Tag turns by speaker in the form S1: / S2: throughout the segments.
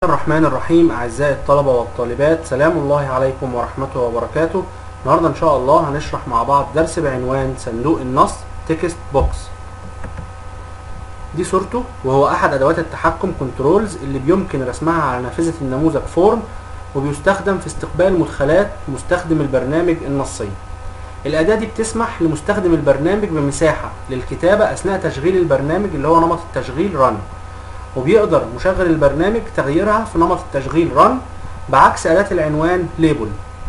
S1: الرحمن الرحيم أعزائي الطلبة والطالبات سلام الله عليكم ورحمته وبركاته النهاردة إن شاء الله هنشرح مع بعض درس بعنوان صندوق النص تكست بوكس دي صورته وهو أحد أدوات التحكم كنترولز اللي بيمكن رسمها على نافذة النموذج فورم وبيستخدم في استقبال مدخلات مستخدم البرنامج النصي الأداة دي بتسمح لمستخدم البرنامج بمساحة للكتابة أثناء تشغيل البرنامج اللي هو نمط التشغيل رن وبيقدر مشغل البرنامج تغييرها في نمط التشغيل رن بعكس أداة العنوان ليبل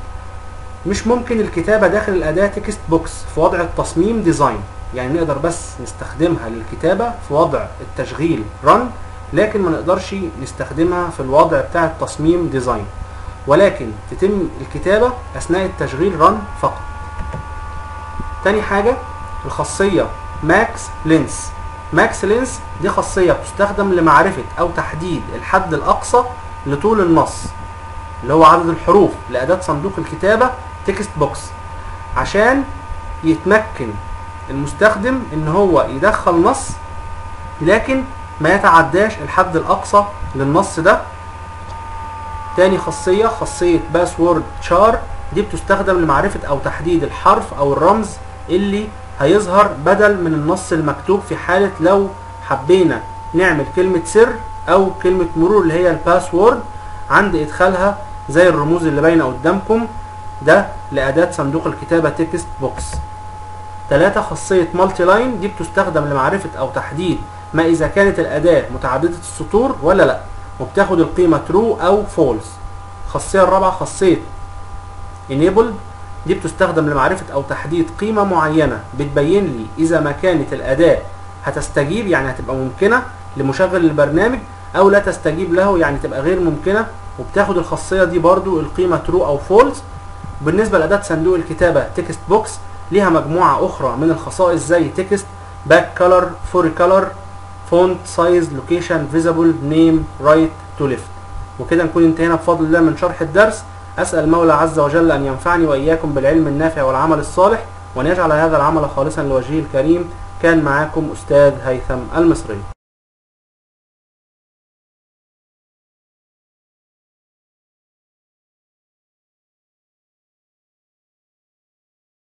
S1: مش ممكن الكتابة داخل الأداة تكست بوكس في وضع التصميم ديزاين يعني نقدر بس نستخدمها للكتابة في وضع التشغيل رن لكن ما نقدرش نستخدمها في الوضع بتاع التصميم ديزاين ولكن تتم الكتابة أثناء التشغيل رن فقط تاني حاجة الخاصية ماكس لينس ماكس لينس دي خاصية بتستخدم لمعرفة أو تحديد الحد الأقصى لطول النص اللي هو عدد الحروف لأداة صندوق الكتابة تكست بوكس عشان يتمكن المستخدم إن هو يدخل نص لكن ما يتعداش الحد الأقصى للنص ده تاني خاصية خاصية باسورد شار دي بتستخدم لمعرفة أو تحديد الحرف أو الرمز اللي هيظهر بدل من النص المكتوب في حالة لو حبينا نعمل كلمة سر أو كلمة مرور اللي هي الباسورد عند إدخالها زي الرموز اللي باينة قدامكم ده لأداة صندوق الكتابة تكست بوكس ثلاثة خاصية مالتي لاين دي بتستخدم لمعرفة أو تحديد ما إذا كانت الأداة متعددة السطور ولا لأ وبتاخد القيمة true أو false الخاصية الرابعة خاصية enabled دي بتستخدم لمعرفة أو تحديد قيمة معينة بتبين لي إذا ما كانت الأداة هتستجيب يعني هتبقى ممكنة لمشغل البرنامج أو لا تستجيب له يعني تبقى غير ممكنة وبتاخد الخاصية دي برضو القيمة true أو false بالنسبة لأداة صندوق الكتابة تكست بوكس ليها مجموعة أخرى من الخصائص زي تكست باك كولر فوري كولر فونت سايز لوكيشن فيزابل نيم رايت تو ليفت وكده نكون انتهينا بفضل الله من شرح الدرس أسأل المولى عز وجل أن ينفعني وإياكم بالعلم النافع والعمل الصالح وأن يجعل هذا العمل خالصا لوجهه الكريم كان معاكم أستاذ هيثم المصري